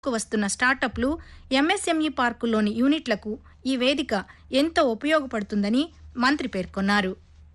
కు వస్తున్న స్టార్టప్లు ఎంఎస్ఎంఈ పార్కుల్లోని యూనిట్లకు ఈ వేదిక ఎంతో ఉపయోగపడుతుందని మంత్రి పేర్కొన్నారు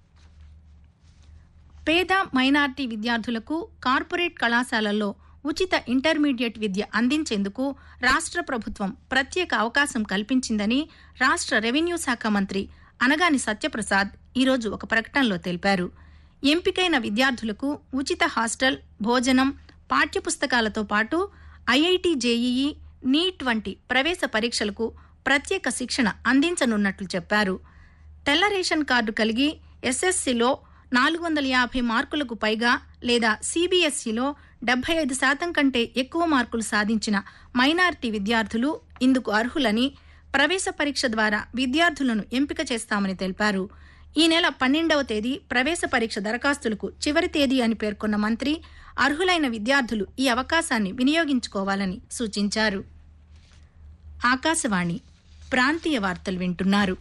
పేద మైనార్టీ విద్యార్థులకు కార్పొరేట్ కళాశాలల్లో ఉచిత ఇంటర్మీడియట్ విద్య అందించేందుకు రాష్ట్ర ప్రభుత్వం ప్రత్యేక అవకాశం కల్పించిందని రాష్ట్ర రెవెన్యూ శాఖ మంత్రి అనగాని సత్యప్రసాద్ ఈరోజు ఒక ప్రకటనలో తెలిపారు ఎంపికైన విద్యార్థులకు ఉచిత హాస్టల్ భోజనం పాఠ్యపుస్తకాలతో పాటు ఐఐటి జేఈఈ నీట్ వంటి ప్రవేశ పరీక్షలకు ప్రత్యేక శిక్షణ అందించనున్నట్లు చెప్పారు తెల్ల రేషన్ కార్డు కలిగి ఎస్ఎస్సిలో నాలుగు వందల యాభై మార్కులకు పైగా లేదా సిబిఎస్ఈలో డెబ్బై ఐదు శాతం కంటే ఎక్కువ మార్కులు సాధించిన మైనారిటీ విద్యార్థులు ఇందుకు అర్హులని ప్రవేశ పరీక్ష ద్వారా విద్యార్థులను ఎంపిక చేస్తామని తెలిపారు ఈ నెల పన్నెండవ తేదీ ప్రవేశ పరీక్ష దరఖాస్తులకు చివరి తేదీ అని పేర్కొన్న మంత్రి అర్హులైన విద్యార్థులు ఈ అవకాశాన్ని వినియోగించుకోవాలని సూచించారు ఆకాశవాణి ప్రాంతీయ వార్తలు వింటున్నారు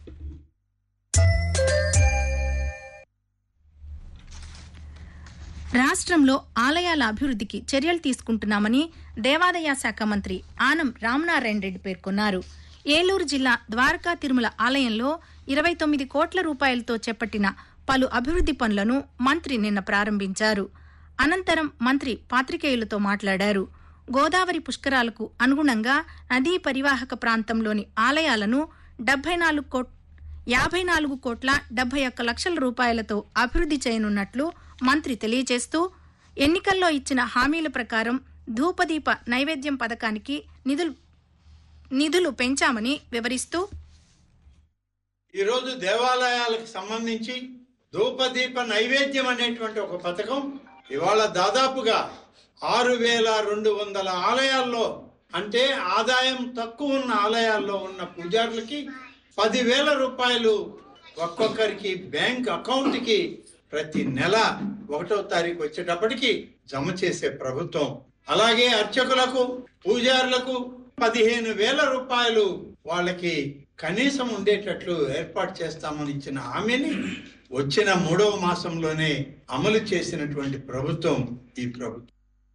రాష్ట్రంలో ఆలయాల అభివృద్ధికి చర్యలు తీసుకుంటున్నామని దేవాదాయ శాఖ మంత్రి ఆనం రామనారాయణ రెడ్డి పేర్కొన్నారు ఏలూరు జిల్లా ద్వారకా తిరుమల ఆలయంలో ఇరవై తొమ్మిది కోట్ల రూపాయలతో చేపట్టిన పలు అభివృద్ది పనులను మంత్రి నిన్న ప్రారంభించారు అనంతరం మంత్రి పాత్రికేయులతో మాట్లాడారు గోదావరి పుష్కరాలకు అనుగుణంగా నదీ పరివాహక ప్రాంతంలోని ఆలయాలను డెబ్బై నాలుగు కోట్ యాభై నాలుగు కోట్ల డెబ్బై ఒక్క లక్షల రూపాయలతో అభివృద్ది చేయనున్నట్లు మంత్రి తెలియజేస్తూ ఎన్నికల్లో ఇచ్చిన హామీల ప్రకారం ధూపదీప నైవేద్యం పథకానికి నిధులు నిధులు పెంచామని వివరిస్తూ ఈరోజు దేవాలయాలకు సంబంధించి ధూపదీప నైవేద్యం అనేటువంటి ఒక పథకం ఇవాళ దాదాపుగా ఆరు వేల రెండు వందల ఆలయాల్లో అంటే ఆదాయం తక్కువ ఉన్న ఆలయాల్లో ఉన్న పూజారులకి పదివేల రూపాయలు ఒక్కొక్కరికి బ్యాంక్ అకౌంట్కి ప్రతి నెల ఒకటో తారీఖు వచ్చేటప్పటికి జమ చేసే ప్రభుత్వం అలాగే అర్చకులకు పూజారులకు పదిహేను వేల రూపాయలు వాళ్ళకి కనీసం ఉండేటట్లు ఏర్పాటు చేస్తామని ఇచ్చిన హామీని వచ్చిన మూడవ మాసంలోనే అమలు చేసినటువంటి ప్రభుత్వం ఈ ప్రభుత్వం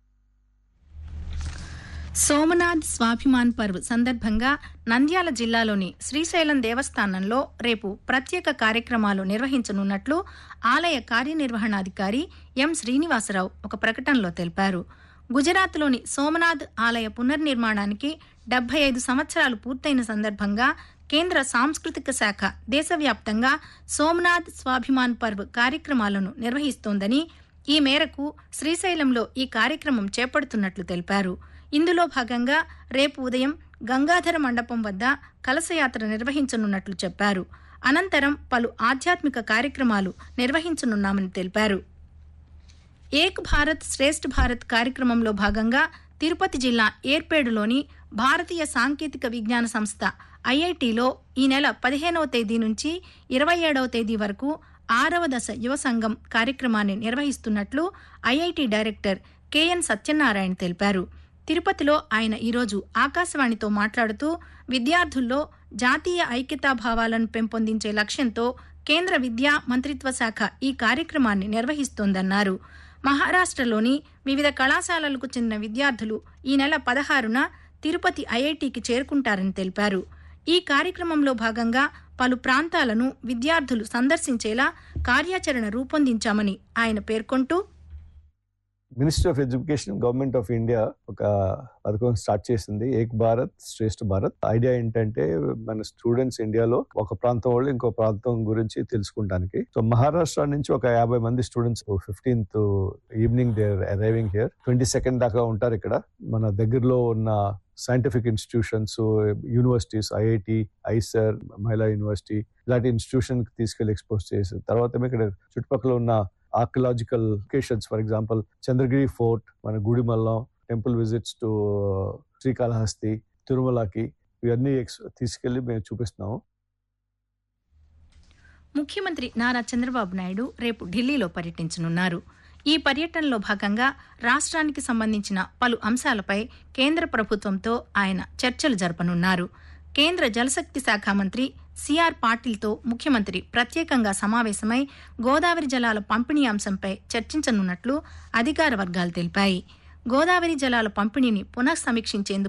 సోమనాథ్ స్వాభిమాన్ పర్వ్ సందర్భంగా నంద్యాల జిల్లాలోని శ్రీశైలం దేవస్థానంలో రేపు ప్రత్యేక కార్యక్రమాలు నిర్వహించనున్నట్లు ఆలయ కార్యనిర్వహణాధికారి ఎం శ్రీనివాసరావు ఒక ప్రకటనలో తెలిపారు గుజరాత్లోని సోమనాథ్ ఆలయ పునర్నిర్మాణానికి డెబ్బై ఐదు సంవత్సరాలు పూర్తయిన సందర్భంగా కేంద్ర సాంస్కృతిక శాఖ దేశవ్యాప్తంగా సోమనాథ్ స్వాభిమాన్ పర్వ్ కార్యక్రమాలను నిర్వహిస్తోందని ఈ మేరకు శ్రీశైలంలో ఈ కార్యక్రమం చేపడుతున్నట్లు తెలిపారు ఇందులో భాగంగా రేపు ఉదయం గంగాధర మండపం వద్ద కలశయాత్ర నిర్వహించనున్నట్లు చెప్పారు అనంతరం పలు ఆధ్యాత్మిక కార్యక్రమాలు నిర్వహించనున్నామని తెలిపారు ఏక్ భారత్ శ్రేష్ఠ భారత్ కార్యక్రమంలో భాగంగా తిరుపతి జిల్లా ఏర్పేడులోని భారతీయ సాంకేతిక విజ్ఞాన సంస్థ ఐఐటిలో ఈ నెల పదిహేనవ తేదీ నుంచి ఇరవై ఏడవ తేదీ వరకు ఆరవ దశ యువ సంఘం కార్యక్రమాన్ని నిర్వహిస్తున్నట్లు ఐఐటి డైరెక్టర్ కెఎన్ సత్యనారాయణ తెలిపారు తిరుపతిలో ఆయన ఈరోజు ఆకాశవాణితో మాట్లాడుతూ విద్యార్థుల్లో జాతీయ ఐక్యతాభావాలను పెంపొందించే లక్ష్యంతో కేంద్ర విద్యా మంత్రిత్వ శాఖ ఈ కార్యక్రమాన్ని నిర్వహిస్తోందన్నారు మహారాష్ట్రలోని వివిధ కళాశాలలకు చెందిన విద్యార్థులు ఈ నెల పదహారున తిరుపతి ఐఐటికి చేరుకుంటారని తెలిపారు ఈ కార్యక్రమంలో భాగంగా పలు ప్రాంతాలను విద్యార్థులు సందర్శించేలా కార్యాచరణ రూపొందించామని ఆయన పేర్కొంటూ ministry of education government of India ఒక పథకం స్టార్ట్ చేసింది ఏక్ భారత్ శ్రేష్ఠ భారత్ ఐడియా ఏంటంటే మన స్టూడెంట్స్ ఇండియాలో ఒక ప్రాంతం వాళ్ళు ఇంకో ప్రాంతం గురించి తెలుసుకుంటానికి సో మహారాష్ట్ర నుంచి ఒక యాభై మంది students fifteenth evening they're arriving here twenty second దాకా ఉంటారు ఇక్కడ మన దగ్గరలో ఉన్న scientific institutions universities IIT IISER Mahila university ఇలాంటి ఇన్స్టిట్యూషన్ తీసుకెళ్లి ఎక్స్పోజ్ చేసి తర్వాత ఇక్కడ చుట్టుపక్కల ఉన్న archaeological locations for example Chandragiri fort మన Gudimallam temple visits to Srikalahasti తిరుమలకి ఇవన్నీ తీసుకెళ్లి మేము చూపిస్తున్నాము ముఖ్యమంత్రి నారా చంద్రబాబు నాయుడు రేపు ఢిల్లీలో పర్యటించనున్నారు ఈ పర్యటనలో భాగంగా రాష్ట్రానికి సంబంధించిన పలు అంశాలపై కేంద్ర ప్రభుత్వంతో ఆయన చర్చలు జరపనున్నారు కేంద్ర జలశక్తి శాఖ మంత్రి సిఆర్ పాటిల్తో ముఖ్యమంత్రి ప్రత్యేకంగా సమావేశమై గోదావరి జలాల పంపిణీ అంశంపై చర్చించనున్నట్లు అధికార వర్గాలు తెలిపాయి గోదావరి జలాల పంపిణీని పునః సమీక్షించేందుకు